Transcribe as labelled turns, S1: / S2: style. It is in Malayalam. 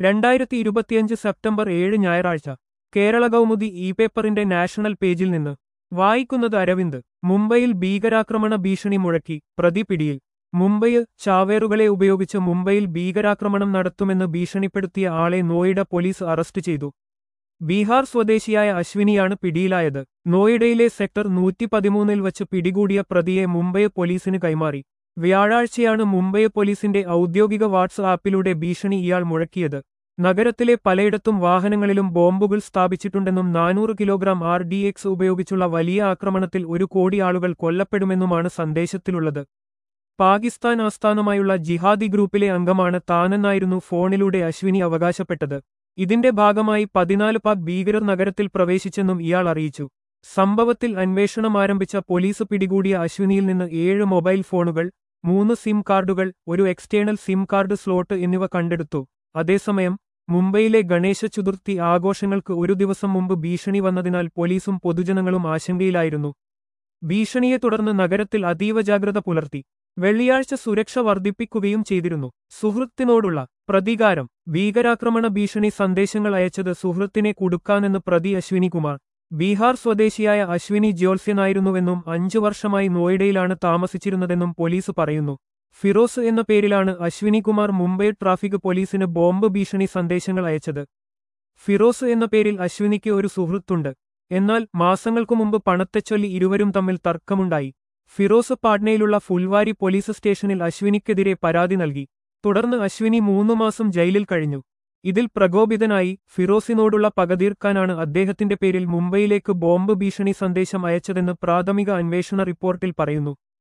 S1: രണ്ടായിരത്തി ഇരുപത്തിയഞ്ച് സെപ്റ്റംബർ ഏഴ് ഞായറാഴ്ച കേരള കൗമുദി ഇ പേപ്പറിന്റെ നാഷണൽ പേജിൽ നിന്ന് വായിക്കുന്നത് അരവിന്ദ് മുംബൈയിൽ ഭീകരാക്രമണ ഭീഷണി മുഴക്കി പ്രതി പിടിയിൽ മുംബൈയിൽ ചാവേറുകളെ ഉപയോഗിച്ച് മുംബൈയിൽ ഭീകരാക്രമണം നടത്തുമെന്ന് ഭീഷണിപ്പെടുത്തിയ ആളെ നോയിഡ പോലീസ് അറസ്റ്റ് ചെയ്തു ബീഹാർ സ്വദേശിയായ അശ്വിനിയാണ് പിടിയിലായത് നോയിഡയിലെ സെക്ടർ നൂറ്റി പതിമൂന്നിൽ വച്ച് പിടികൂടിയ പ്രതിയെ മുംബൈ പോലീസിന് കൈമാറി വ്യാഴാഴ്ചയാണ് മുംബൈ പോലീസിന്റെ ഔദ്യോഗിക വാട്സ് ആപ്പിലൂടെ ഭീഷണി ഇയാൾ മുഴക്കിയത് നഗരത്തിലെ പലയിടത്തും വാഹനങ്ങളിലും ബോംബുകൾ സ്ഥാപിച്ചിട്ടുണ്ടെന്നും നാനൂറ് കിലോഗ്രാം ആർ ഡി എക്സ് ഉപയോഗിച്ചുള്ള വലിയ ആക്രമണത്തിൽ ഒരു കോടി ആളുകൾ കൊല്ലപ്പെടുമെന്നുമാണ് സന്ദേശത്തിലുള്ളത് പാകിസ്ഥാൻ ആസ്ഥാനമായുള്ള ജിഹാദി ഗ്രൂപ്പിലെ അംഗമാണ് താനെന്നായിരുന്നു ഫോണിലൂടെ അശ്വിനി അവകാശപ്പെട്ടത് ഇതിന്റെ ഭാഗമായി പതിനാല് പാക് ഭീകരർ നഗരത്തിൽ പ്രവേശിച്ചെന്നും ഇയാൾ അറിയിച്ചു സംഭവത്തിൽ അന്വേഷണം ആരംഭിച്ച പോലീസ് പിടികൂടിയ അശ്വിനിയിൽ നിന്ന് ഏഴ് മൊബൈൽ ഫോണുകൾ മൂന്ന് സിം കാർഡുകൾ ഒരു എക്സ്റ്റേണൽ സിം കാർഡ് സ്ലോട്ട് എന്നിവ കണ്ടെടുത്തു അതേസമയം മുംബൈയിലെ ഗണേശ ചതുർത്ഥി ആഘോഷങ്ങൾക്ക് ഒരു ദിവസം മുമ്പ് ഭീഷണി വന്നതിനാൽ പോലീസും പൊതുജനങ്ങളും ആശങ്കയിലായിരുന്നു ഭീഷണിയെ തുടർന്ന് നഗരത്തിൽ അതീവ ജാഗ്രത പുലർത്തി വെള്ളിയാഴ്ച സുരക്ഷ വർദ്ധിപ്പിക്കുകയും ചെയ്തിരുന്നു സുഹൃത്തിനോടുള്ള പ്രതികാരം ഭീകരാക്രമണ ഭീഷണി സന്ദേശങ്ങൾ അയച്ചത് സുഹൃത്തിനെ കുടുക്കാനെന്ന് പ്രതി അശ്വിനി കുമാർ ബീഹാർ സ്വദേശിയായ അശ്വിനി ജ്യോത്സ്യനായിരുന്നുവെന്നും അഞ്ചു വർഷമായി നോയിഡയിലാണ് താമസിച്ചിരുന്നതെന്നും പോലീസ് പറയുന്നു ഫിറോസ് എന്ന പേരിലാണ് അശ്വിനി കുമാർ മുംബൈ ട്രാഫിക് പോലീസിന് ബോംബ് ഭീഷണി സന്ദേശങ്ങൾ അയച്ചത് ഫിറോസ് എന്ന പേരിൽ അശ്വിനിക്ക് ഒരു സുഹൃത്തുണ്ട് എന്നാൽ മാസങ്ങൾക്കു മുമ്പ് പണത്തെച്ചൊല്ലി ഇരുവരും തമ്മിൽ തർക്കമുണ്ടായി ഫിറോസ് പാട്നയിലുള്ള ഫുൽവാരി പോലീസ് സ്റ്റേഷനിൽ അശ്വിനിക്കെതിരെ പരാതി നൽകി തുടർന്ന് അശ്വിനി മൂന്നു മാസം ജയിലിൽ കഴിഞ്ഞു ഇതിൽ പ്രകോപിതനായി ഫിറോസിനോടുള്ള പകതീർക്കാനാണ് അദ്ദേഹത്തിന്റെ പേരിൽ മുംബൈയിലേക്ക് ബോംബ് ഭീഷണി സന്ദേശം അയച്ചതെന്ന് പ്രാഥമിക അന്വേഷണ റിപ്പോർട്ടിൽ പറയുന്നു